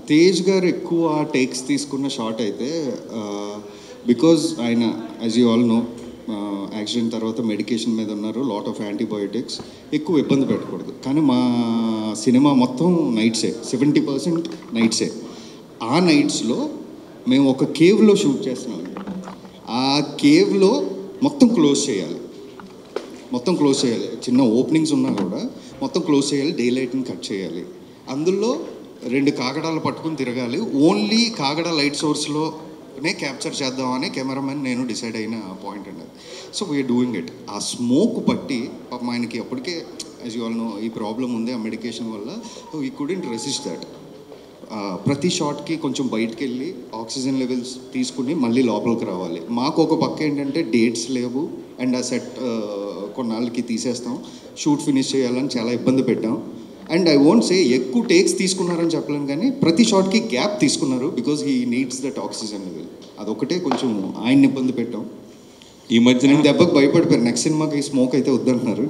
తేజ్ గారు ఎక్కువ టేక్స్ తీసుకున్న షాట్ అయితే బికాజ్ ఆయన as you all know accident తర్వాత మెడికేషన్ మీద ఉన్నారు లాట్ ఆఫ్ యాంటీబయోటిక్స్ ఎక్కువ ఇబ్బంది పెట్టకూడదు కానీ మా సినిమా మొత్తం నైట్సే సెవెంటీ పర్సెంట్ నైట్సే ఆ నైట్స్లో మేము ఒక కేవ్లో షూట్ చేస్తున్నాం ఆ కేవ్లో మొత్తం క్లోజ్ చేయాలి మొత్తం క్లోజ్ చేయాలి చిన్న ఓపెనింగ్స్ ఉన్నా కూడా మొత్తం క్లోజ్ చేయాలి డే లైట్ని కట్ చేయాలి అందులో రెండు కాగడాలు పట్టుకుని తిరగాలి ఓన్లీ కాగడ లైట్ సోర్స్లోనే క్యాప్చర్ చేద్దామని కెమెరామెన్ నేను డిసైడ్ అయిన పాయింట్ అండి సో వీఆర్ డూయింగ్ ఇట్ ఆ స్మోక్ పట్టి పాపం ఆయనకి అప్పటికే యాజ్ యూ ఆల్ నో ఈ ప్రాబ్లం ఉంది ఆ మెడికేషన్ వల్ల ఈ కుడెంట్ రెసిస్ట్ దట్ ఆ, ప్రతి షాట్కి కొంచెం బయటికి వెళ్ళి ఆక్సిజన్ లెవెల్స్ తీసుకుని మళ్ళీ లోపలికి రావాలి మాకు ఒక పక్క ఏంటంటే డేట్స్ లేవు అండ్ ఆ సెట్ కొన్నాళ్ళకి తీసేస్తాం షూట్ ఫినిష్ చేయాలని చాలా ఇబ్బంది పెట్టాం అండ్ ఐ వోంట్ సే ఎక్కువ టేక్స్ తీసుకున్నారని చెప్పలేను కానీ ప్రతి షాట్కి గ్యాప్ తీసుకున్నారు because he needs that oxygen level అదొకటే కొంచెం ఆయన్ని ఇబ్బంది పెట్టాం ఈ మధ్యన నేను దెబ్బకి భయపడిపోయారు నెక్స్ట్ సినిమాకి స్మోక్ అయితే వద్దంటున్నారు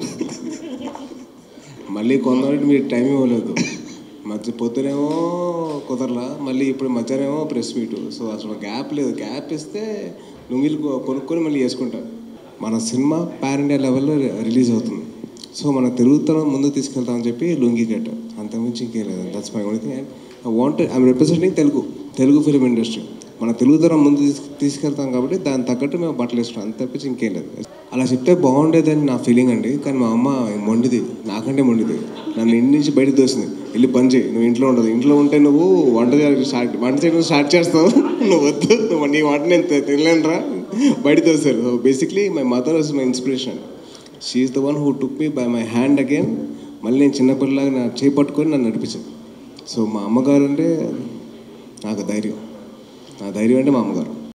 మళ్ళీ కొందరికి మీరు టైం ఇవ్వలేదు మధ్య పొద్దునేమో కుదరలా మళ్ళీ ఇప్పుడు మధ్యాహ్నం ప్రెస్ మీట్ సో అసలు గ్యాప్ లేదు గ్యాప్ ఇస్తే లుంగిలు కొ- కొనుక్కొని మళ్ళీ చేసుకుంటారు మన సినిమా పాన్ ఇండియా లెవెల్లో రిలీజ్ అవుతుంది సో మన తెలుగుతనం ముందు తీసుకెళ్తామని చెప్పి లుంగి కట్ట అంతకుమించి ఇంకేం లేదు that's my only thing I want I'm representing Telugu Telugu film industry మన తెలుగుతనం ముందు తీసు- తీసుకెళ్తాం కాబట్టి దాని తగ్గట్టు మేము బట్టలు వేసుకుంటాం అంత తప్పించి ఇంకేం లేదు అలా చెప్తే బాగుండేదని నా ఫీలింగ్ అండి కానీ మా అమ్మ మొండిది నాకంటే మొండిది నన్ను ఇంటి నుంచి బయటకు తోసింది వెళ్ళి పని చేయి నువ్వు ఇంట్లో ఉండదు ఇంట్లో ఉంటే నువ్వు వంట చేయడం స్టార్ట్ వంట చేయడం స్టార్ట్ చేస్తావు నువ్వు వద్దు నువ్వు నీ వంట నేను తి- తినలేనురా బయట తోసారు so basically my mother was my inspiration she's the one who took me by my hand again మళ్ళీ నేను చిన్నపిల్లలాగా నా చేయి పట్టుకొని నన్ను నడిపించాను సో మా అమ్మగారు అంటే నాకు ధైర్యం నా ధైర్యం అంటే మా అమ్మగారు